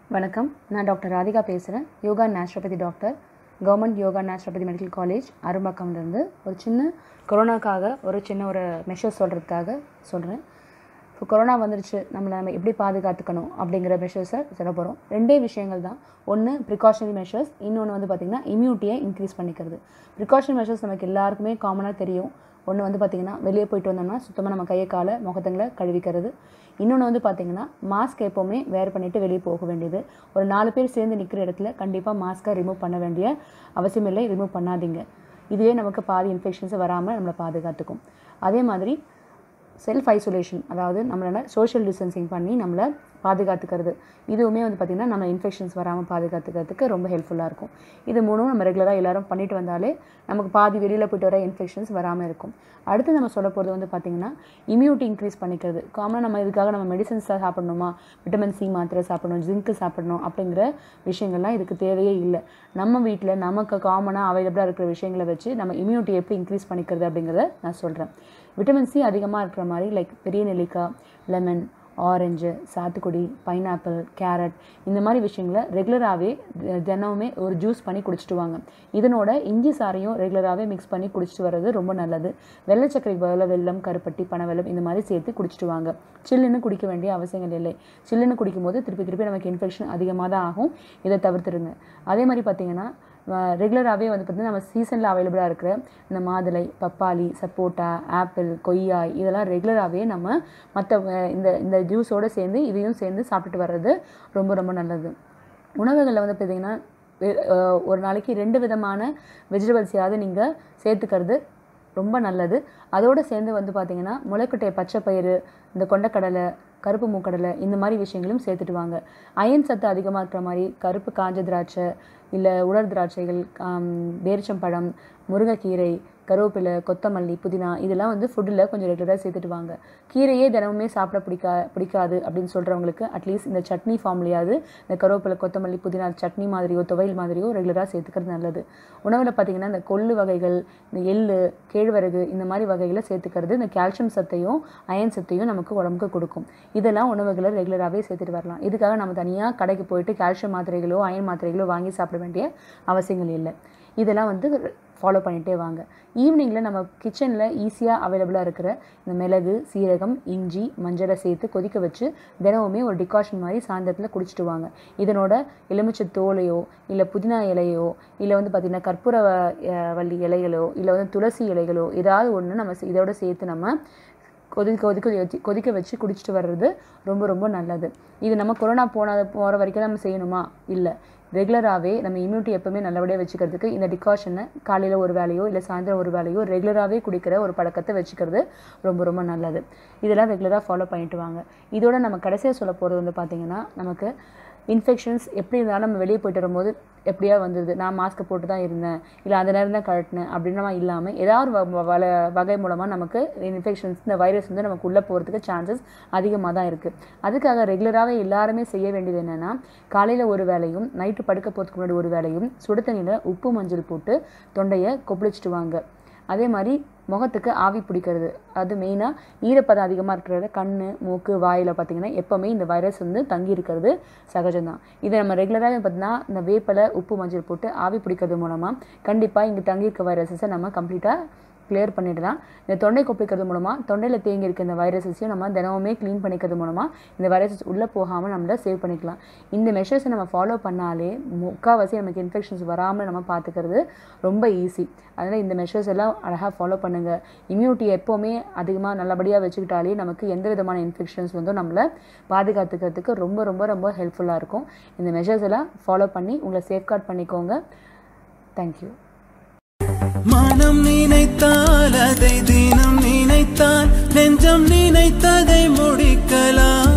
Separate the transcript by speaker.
Speaker 1: வணக்கம் நான் டாக்டர் ராதிகா பேசுகிறேன் yoga naturopathy doctor government yoga naturopathy medical college அரும்பாக்கம்லேருந்து ஒரு சின்ன கொரோனாக்காக ஒரு சின்ன ஒரு மெஷர்ஸ் சொல்கிறதுக்காக சொல்கிறேன் இப்போ கொரோனா வந்துருச்சு நம்மளை நம்ம எப்படி பாதுகாத்துக்கணும் அப்படிங்கிற மெஷர்ஸை சொல்ல போகிறோம் ரெண்டே விஷயங்கள் தான் ஒன்று ப்ரிகாஷனரி மெஷர்ஸ் இன்னொன்று வந்து பார்த்திங்கன்னா இம்யூனிட்டியை இன்க்ரீஸ் பண்ணிக்கிறது ப்ரிகாஷனரி மெஷர்ஸ் நமக்கு எல்லாருக்குமே காமனாக தெரியும் ஒன்று வந்து பார்த்திங்கன்னா வெளியே போயிட்டு வந்தோம்னா சுத்தமாக நம்ம கையை காலை முகத்துங்களை கழுவிக்கிறது இன்னொன்று வந்து பார்த்திங்கன்னா மாஸ்க் எப்போவுமே வேர் பண்ணிவிட்டு வெளியே போக வேண்டியது ஒரு நாலு பேர் சேர்ந்து நிற்கிற இடத்துல கண்டிப்பாக மாஸ்க்கை ரிமூவ் பண்ண வேண்டிய அவசியம் இல்லை ரிமூவ் பண்ணாதீங்க இதுவே நமக்கு பாதி இன்ஃபெக்ஷன்ஸ் வராமல் நம்மளை பாதுகாத்துக்கும் அதே மாதிரி செல்ஃப் ஐசோலேஷன் அதாவது நம்மளால சோஷியல் டிஸ்டன்சிங் பண்ணி நம்மளை பாதுகாத்துக்கிறது இதுவுமே வந்து பார்த்திங்கன்னா நம்ம இன்ஃபெக்ஷன்ஸ் வராமல் பாதுகாத்துக்கிறதுக்கு ரொம்ப ஹெல்ப்ஃபுல்லாக இருக்கும் இது மூணும் நம்ம ரெகுலராக எல்லாரும் பண்ணிட்டு வந்தாலே நமக்கு பாதி வெளியில் போயிட்டு வர இன்ஃபெக்ஷன்ஸ் வராமல் இருக்கும் அடுத்து நம்ம சொல்ல போகிறது வந்து பார்த்திங்கன்னா இம்யூனிட்டி இன்க்ரீஸ் பண்ணிக்கிறது காமனாக நம்ம இதுக்காக நம்ம மெடிசன்ஸ் தான் சாப்பிடணுமா விட்டமின் சி மாத்திரை சாப்பிடணும் ஜிங்க்கு சாப்பிடணும் அப்படிங்கிற விஷயங்கள்லாம் இதுக்கு தேவையே இல்லை நம்ம வீட்டில் நமக்கு காமனாக அவைலபிளாக இருக்கிற விஷயங்களை வச்சு நம்ம இம்யூனிட்டி எப்படி இன்க்ரீஸ் பண்ணிக்கிறது அப்படிங்கிறத நான் சொல்கிறேன் விட்டமின் சி அதிகமாக இருக்கிற மாதிரி லைக் பெரிய நெல்லிக்காய் லெமன் ஆரஞ்சு சாத்துக்குடி பைனாப்பிள் கேரட் இந்த மாதிரி விஷயங்களை ரெகுலராகவே தினமுமே ஒரு ஜூஸ் பண்ணி குடிச்சிட்டு வாங்க இதனோட இஞ்சி சாரையும் ரெகுலராகவே மிக்ஸ் பண்ணி குடிச்சிட்டு வர்றது ரொம்ப நல்லது வெள்ளை சர்க்கரைக்கு பதிலாக வெல்லம் கருப்பட்டி பனவெல்லம் இந்த மாதிரி சேர்த்து குடிச்சிட்டு வாங்க சில்லுன்னு குடிக்க வேண்டிய அவசியங்கள் இல்லை சில்லுன்னு குடிக்கும்போது திருப்பி திருப்பி நமக்கு இன்ஃபெக்ஷன் அதிகமாக தான் ஆகும் இதை தவிர்த்துருங்க அதே மாதிரி பார்த்தீங்கன்னா ரெகுலராகவே வந்து பார்த்திங்கன்னா நம்ம சீசனில் அவைலபிளாக இருக்கிற இந்த மாதுளை பப்பாளி சப்போட்டா ஆப்பிள் கொய்யாய் இதெல்லாம் ரெகுலராகவே நம்ம மற்ற இந்த இந்த ஜூஸோடு சேர்ந்து இதையும் சேர்ந்து சாப்பிட்டுட்டு வர்றது ரொம்ப ரொம்ப நல்லது உணவுகளில் வந்து பார்த்திங்கன்னா ஒரு நாளைக்கு ரெண்டு விதமான வெஜிடபிள்ஸையாவது நீங்கள் சேர்த்துக்கிறது ரொம்ப நல்லது அதோடு சேர்ந்து வந்து பார்த்திங்கன்னா முளைக்கொட்டை பச்சை பயிறு இந்த கொண்டக்கடலை கருப்பு மூக்கடலை இந்த மாதிரி விஷயங்களும் சேர்த்துட்டு வாங்க அயன் சத்து அதிகமாக இருக்கிற மாதிரி கருப்பு காஞ்ச திராட்சை இல்லை உலர் திராட்சைகள் பேரிச்சம்பழம் முருங்கைக்கீரை கருவேப்பிலை கொத்தமல்லி புதினா இதெல்லாம் வந்து ஃபுட்டில் கொஞ்சம் ரெகுலராக சேர்த்துட்டு வாங்க கீரையே தினமுமே சாப்பிட பிடிக்கா பிடிக்காது அப்படின்னு சொல்கிறவங்களுக்கு அட்லீஸ்ட் இந்த சட்னி ஃபார்ம்லையாவது இந்த கருவேப்பிலை கொத்தமல்லி புதினா சட்னி மாதிரியோ துவையல் மாதிரியோ ரெகுலராக சேர்த்துக்கிறது நல்லது உணவில் பார்த்திங்கன்னா இந்த கொள்ளு வகைகள் இந்த எள்ளு கேழ்வரகு இந்த மாதிரி வகைகளை சேர்த்துக்கிறது இந்த கால்சியம் சத்தையும் அயன் சத்தையும் நமக்கு உடம்புக்கு கொடுக்கும் இதெல்லாம் உணவுகளை ரெகுலராகவே சேர்த்துட்டு வரலாம் இதுக்காக நம்ம தனியாக கடைக்கு போயிட்டு கால்சியம் மாத்திரைகளோ அயன் மாத்திரைகளோ வாங்கி சாப்பிட வேண்டிய அவசியங்கள் இல்லை இதெல்லாம் வந்து ஃபாலோ பண்ணிகிட்டே வாங்க ஈவினிங்கில் நம்ம கிச்சனில் ஈஸியாக அவைலபிளாக இருக்கிற இந்த மிளகு சீரகம் இஞ்சி மஞ்சளை சேர்த்து கொதிக்க வச்சு தினமுமே ஒரு டிகாஷன் மாதிரி சாயந்தரத்தில் குடிச்சிட்டு வாங்க இதனோட எலுமிச்சை தோலையோ இல்லை புதினா இலையோ இல்லை வந்து பார்த்திங்கன்னா கற்பூர வள்ளி இலைகளோ இல்லை வந்து துளசி இலைகளோ ஏதாவது ஒன்று நம்ம இதோட சேர்த்து நம்ம கொதிக்க கொதிக்க வச்சு கொதிக்க வச்சு குடிச்சிட்டு வர்றது ரொம்ப ரொம்ப நல்லது இது நம்ம கொரோனா போன போகிற வரைக்கும் நம்ம செய்யணுமா இல்லை ரெகுலராகவே நம்ம இம்யூனிட்டி எப்போவுமே நல்லபடியாக வச்சுக்கிறதுக்கு இந்த டிகாஷனை காலையில் ஒரு வேலையோ இல்லை சாயந்தரம் ஒரு வேலையோ ரெகுலராகவே குடிக்கிற ஒரு பழக்கத்தை வச்சுக்கிறது ரொம்ப ரொம்ப நல்லது இதெல்லாம் ரெகுலராக ஃபாலோ பண்ணிட்டு வாங்க இதோட நம்ம கடைசியாக சொல்ல போகிறது வந்து பார்த்திங்கன்னா நமக்கு இன்ஃபெக்ஷன்ஸ் எப்படி இருந்தாலும் நம்ம வெளியே போயிட்டு வரும்போது எப்படியா வந்தது நான் மாஸ்க்கை போட்டு தான் இருந்தேன் இல்லை அந்த நேரம் தான் கழட்டினேன் அப்படின்னா இல்லாமல் ஏதாவது வ வகை மூலமாக நமக்கு இன்ஃபெக்ஷன்ஸ் இந்த வைரஸ் வந்து நமக்கு உள்ளே போகிறதுக்கு சான்சஸ் அதிகமாக தான் இருக்குது அதுக்காக ரெகுலராகவே எல்லாருமே செய்ய வேண்டியது என்னென்னா காலையில் ஒரு வேலையும் நைட்டு படுக்க போகிறதுக்கு முன்னாடி ஒரு வேலையும் சுடு தண்ணியில் உப்பு மஞ்சள் போட்டு தொண்டையை கொப்பளிச்சிட்டு வாங்க அதே மாதிரி முகத்துக்கு ஆவி பிடிக்கிறது அது மெயினாக ஈரப்பதம் அதிகமாக இருக்கிறத கண் மூக்கு வாயில் பார்த்திங்கன்னா எப்போவுமே இந்த வைரஸ் வந்து தங்கி இருக்கிறது சகஜம்தான் இதை நம்ம ரெகுலராக பார்த்தீங்கன்னா இந்த வேப்பலை உப்பு மஞ்சள் போட்டு ஆவி பிடிக்கிறது மூலமாக கண்டிப்பாக இங்கே தங்கியிருக்க வைரஸஸை நம்ம கம்ப்ளீட்டாக கிளியர் பண்ணிடலாம் இந்த தொண்டை கொப்பிக்கிறது மூலமாக தொண்டையில் தேங்கி இருக்க இந்த வைரஸஸையும் நம்ம தினமுமே க்ளீன் பண்ணிக்கிறது மூலமாக இந்த வைரஸஸ் உள்ளே போகாமல் நம்மள சேவ் பண்ணிக்கலாம் இந்த மெஷர்ஸை நம்ம ஃபாலோ பண்ணாலே முக்கால்வாசி நமக்கு இன்ஃபெக்ஷன்ஸ் வராமல் நம்ம பார்த்துக்கிறது ரொம்ப ஈஸி அதனால் இந்த மெஷர்ஸ் எல்லாம் அழகாக ஃபாலோ பண்ணுங்கள் இம்யூனிட்டி எப்போவுமே அதிகமாக நல்லபடியாக வச்சுக்கிட்டாலே நமக்கு எந்த விதமான இன்ஃபெக்ஷன்ஸ் வந்து நம்மளை பாதுகாத்துக்கிறதுக்கு ரொம்ப ரொம்ப ரொம்ப ஹெல்ப்ஃபுல்லாக இருக்கும் இந்த மெஷர்ஸ் எல்லாம் ஃபாலோ பண்ணி உங்களை சேஃப்கார்ட் பண்ணிக்கோங்க தேங்க்யூ
Speaker 2: மனம் நினைத்தால் அதை தினம் நினைத்தால் நெஞ்சம் நினைத்ததை முடிக்கலாம்